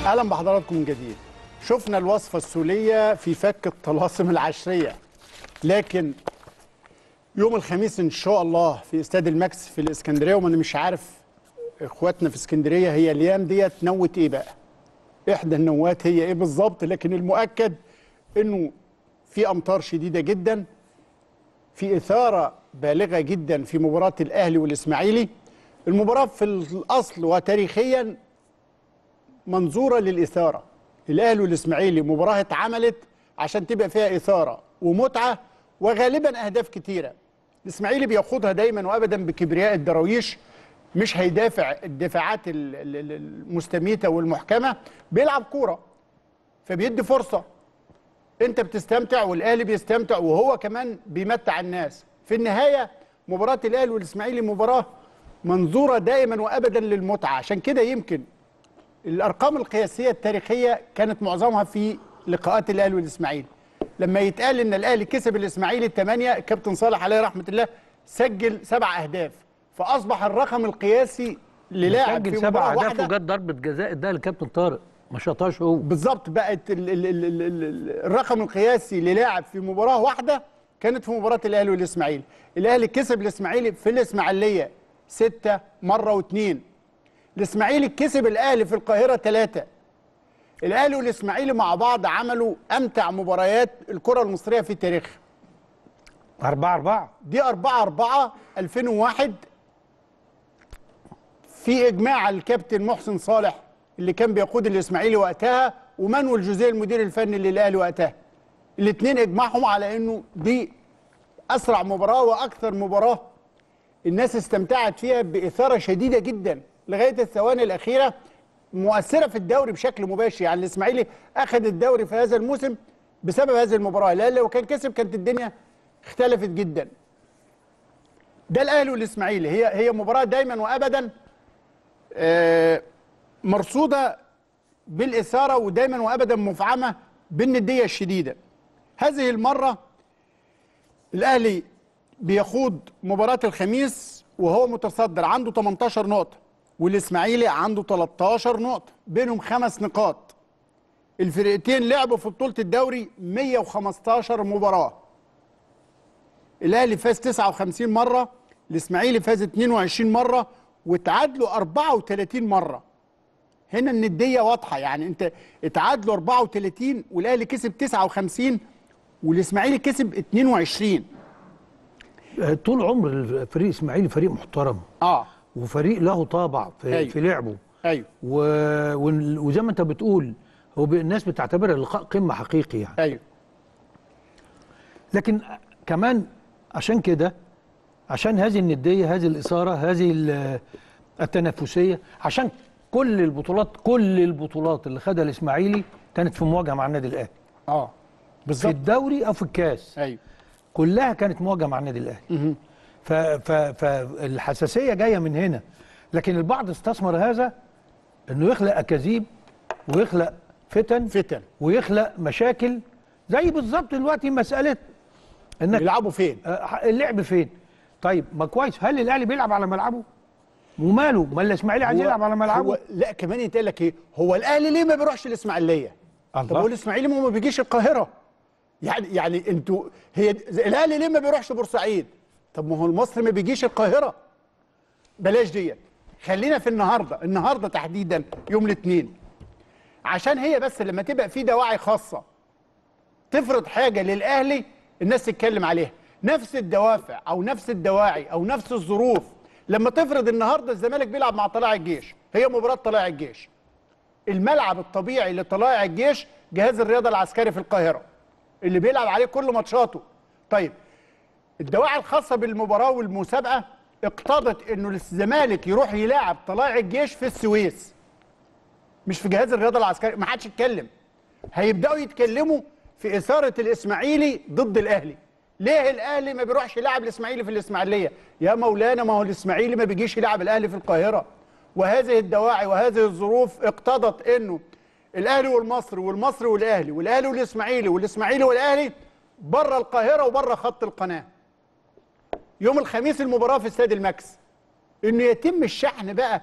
اهلا بحضراتكم من جديد شفنا الوصفه السوريه في فك الطلاسم العشريه لكن يوم الخميس ان شاء الله في استاد الماكس في الاسكندريه وما انا مش عارف اخواتنا في اسكندريه هي الايام ديت نوت ايه بقى احدى النوات هي ايه بالظبط لكن المؤكد انه في امطار شديده جدا في اثاره بالغه جدا في مباراه الاهلي والاسماعيلي المباراه في الاصل وتاريخيا منظوره للاثاره الاهلي والاسماعيلي مباراه اتعملت عشان تبقى فيها اثاره ومتعه وغالبا اهداف كتيره الاسماعيلي بياخدها دايما وابدا بكبرياء الدراويش مش هيدافع الدفاعات ال- ال- ال- المستميته والمحكمه بيلعب كوره فبيدي فرصه انت بتستمتع والاهلي بيستمتع وهو كمان بيمتع الناس في النهايه مباراه الاهلي والاسماعيلي مباراه منظوره دائما وابدا للمتعه عشان كده يمكن الارقام القياسيه التاريخيه كانت معظمها في لقاءات الاهلي والاسماعيلي لما يتقال ان الاهلي كسب الاسماعيلي الثمانيه كابتن صالح عليه رحمه الله سجل سبع اهداف فاصبح الرقم القياسي للاعب سجل في سبع مباراه اهداف واحده وجت ضربه جزاء اداها لكابتن طارق ما شاطهاش هو بالظبط بقت ال ال ال ال ال الرقم القياسي للاعب في مباراه واحده كانت في مباراه الاهلي والاسماعيلي الاهلي كسب الاسماعيلي في الاسماعيليه ستة مره واثنين الاسماعيلي كسب الاهلي في القاهره ثلاثة الاهلي والاسماعيلي مع بعض عملوا امتع مباريات الكره المصريه في تاريخها 4 4 دي 4 4 2001 في اجماع الكابتن محسن صالح اللي كان بيقود الاسماعيلي وقتها ومانويل جوزيه المدير الفني للاهلي وقتها الاثنين اجمعهم على انه دي اسرع مباراه واكثر مباراه الناس استمتعت فيها باثاره شديده جدا لغايه الثواني الاخيره مؤثره في الدوري بشكل مباشر يعني الاسماعيلي اخذ الدوري في هذا الموسم بسبب هذه المباراه لان لو كان كسب كانت الدنيا اختلفت جدا ده الاهلي والاسماعيلي هي هي مباراه دايما وابدا آه، مرصوده بالاثاره ودايما وابدا مفعمه بالنديه الشديده هذه المره الاهلي بيخوض مباراه الخميس وهو متصدر عنده 18 نقطه والاسماعيلي عنده 13 نقطه بينهم خمس نقاط الفرقتين لعبوا في بطوله الدوري 115 مباراه الاهلي فاز 59 مره الاسماعيلي فاز 22 مره وتعادلوا 34 مره هنا النديه واضحه يعني انت اتعادلوا 34 والاهلي كسب 59 والاسماعيلي كسب 22 آه، طول عمر الفريق الاسماعيلي فريق محترم اه وفريق له طابع في, أيوة. في لعبه ايوه و... وال- وزي ما انت بتقول هو ب- الناس بتعتبر اللقاء قمه حقيقي يعني ايوه لكن كمان عشان كده عشان هذه النديه هذه الاثاره هذه ال- التنافسيه عشان كل البطولات كل البطولات اللي خدها الاسماعيلي كانت في مواجهه مع النادي الاهلي اه في بالظبط الدوري او في الكاس ايوه كلها كانت مواجهه مع النادي الاهلي ف- ف- فالحساسيه جايه من هنا لكن البعض استثمر هذا انه يخلق اكاذيب ويخلق فتن فتن ويخلق مشاكل زي بالظبط دلوقتي مساله انك بيلعبوا فين آه، اللعب فين طيب ما كويس هل الاهلي بيلعب على ملعبه وماله ما الاسماعيلي عايز هو- يلعب على ملعبه هو لا كمان يتقال لك ايه هو الاهلي ليه ما بيروحش الاسماعيليه طب الله. هو الاسماعيلي ما هو ما بيجيش القاهره يعني يعني انتوا هي الاهلي ليه ما بيروحش بورسعيد طب ما هو المصري ما بيجيش القاهره بلاش ديت خلينا في النهارده النهارده تحديدا يوم الاثنين عشان هي بس لما تبقى في دواعي خاصه تفرض حاجه للاهلي الناس تتكلم عليها نفس الدوافع او نفس الدواعي او نفس الظروف لما تفرض النهارده الزمالك بيلعب مع طلائع الجيش هي مباراه طلائع الجيش الملعب الطبيعي لطلائع الجيش جهاز الرياضه العسكري في القاهره اللي بيلعب عليه كل ماتشاته طيب الدواعي الخاصه بالمباراه والمسابقه اقتضت انه الزمالك يروح يلاعب طلائع الجيش في السويس مش في جهاز الرياضه العسكري ما حدش يتكلم هيبداوا يتكلموا في اثاره الاسماعيلي ضد الاهلي ليه الاهلي ما بيروحش يلعب الاسماعيلي في الاسماعيليه يا مولانا ما هو الاسماعيلي ما بيجيش يلعب الاهلي في القاهره وهذه الدواعي وهذه الظروف اقتضت انه الاهلي والمصري والمصري والاهلي والاهلي والاسماعيلي والاسماعيلي والاهلي بره القاهره وبره خط القناه يوم الخميس المباراه في استاد الماكس انه يتم الشحن بقى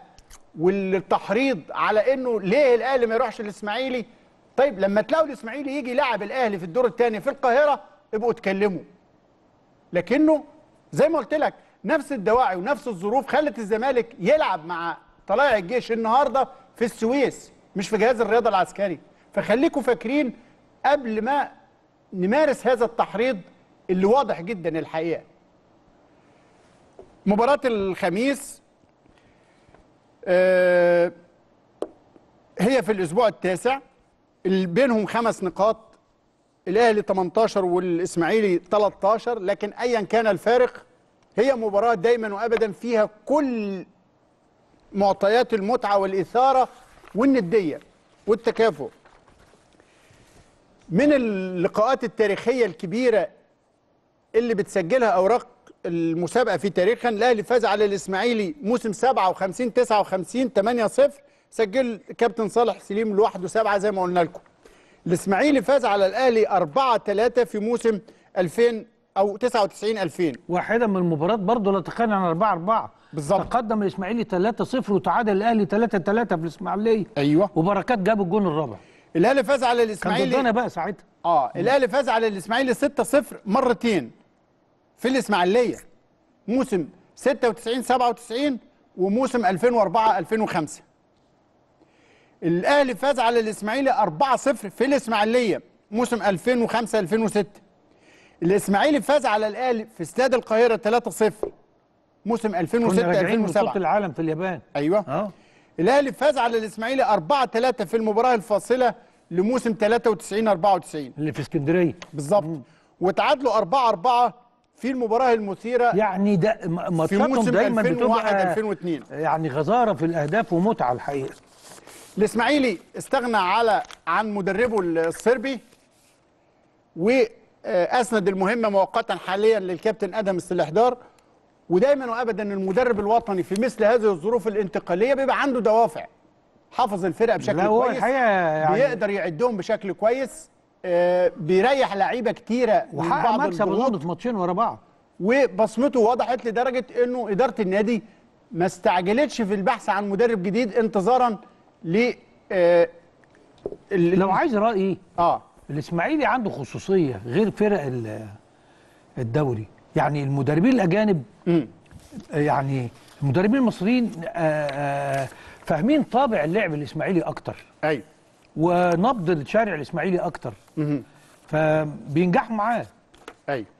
والتحريض على انه ليه الاهلي ما يروحش الاسماعيلي طيب لما تلاقوا الاسماعيلي يجي يلعب الاهلي في الدور الثاني في القاهره ابقوا اتكلموا لكنه زي ما قلت لك نفس الدواعي ونفس الظروف خلت الزمالك يلعب مع طلائع الجيش النهارده في السويس مش في جهاز الرياضه العسكري فخليكم فاكرين قبل ما نمارس هذا التحريض اللي واضح جدا الحقيقه مباراه الخميس آه، هي في الاسبوع التاسع اللي بينهم خمس نقاط الاهلي 18 والاسماعيلي 13 لكن ايا كان الفارق هي مباراه دايما وابدا فيها كل معطيات المتعه والاثاره والنديه والتكافؤ من اللقاءات التاريخيه الكبيره اللي بتسجلها اوراق المسابقه في تاريخها الاهلي فاز على الاسماعيلي موسم 57 59 8 0 سجل كابتن صالح سليم لوحده سبعه زي ما قلنا لكم الاسماعيلي فاز على الاهلي 4 3 في موسم 2000 او 99 2000 واحده من المباريات برضه لا تقل عن 4 4 بالظبط. تقدم الاسماعيلي 3 0 وتعادل الاهلي 3 3 في الاسماعيليه ايوه وبركات جاب الجون الرابع الاهلي فاز على كان الاسماعيلي ضدنا بقى ساعتها اه الاهلي فاز على الاسماعيلي 6-0 مرتين في الاسماعيليه موسم 96 97 وموسم 2004 2005 الاهلي فاز على الاسماعيلي 4-0 في الاسماعيليه موسم 2005 2006 الاسماعيلي فاز على الاهلي في استاد القاهره 3-0 موسم 2006 كنا راجعين من بطوله 2007 العالم في اليابان ايوه اه الاهلي فاز على الاسماعيلي 4-3 في المباراه الفاصله لموسم 93 94 اللي في اسكندريه بالظبط وتعادلوا 4 4 في المباراه المثيره يعني ده م- في ماتشاتهم موسم دايما 2001 بتبقى 2002 يعني غزاره في الاهداف ومتعه الحقيقه الاسماعيلي استغنى على عن مدربه الصربي واسند المهمه مؤقتا حاليا للكابتن ادم السلحدار ودايما وابدا المدرب الوطني في مثل هذه الظروف الانتقاليه بيبقى عنده دوافع حافظ الفرقه بشكل لا هو كويس الحقيقه يعني بيقدر يعدهم بشكل كويس آه، بيريح لعيبه كتيره من وحقق بعض مكسب الضغوط اظن في ماتشين ورا بعض وبصمته وضحت لدرجه انه اداره النادي ما استعجلتش في البحث عن مدرب جديد انتظارا ل آه، ال- لو عايز رايي اه الاسماعيلي عنده خصوصيه غير فرق ال- الدوري يعني المدربين الاجانب مم. يعني المدربين المصريين آه، آه، فاهمين طابع اللعب الاسماعيلي اكتر ايوه ونبض الشارع الاسماعيلي اكتر مهم. فبينجحوا معاه ايوه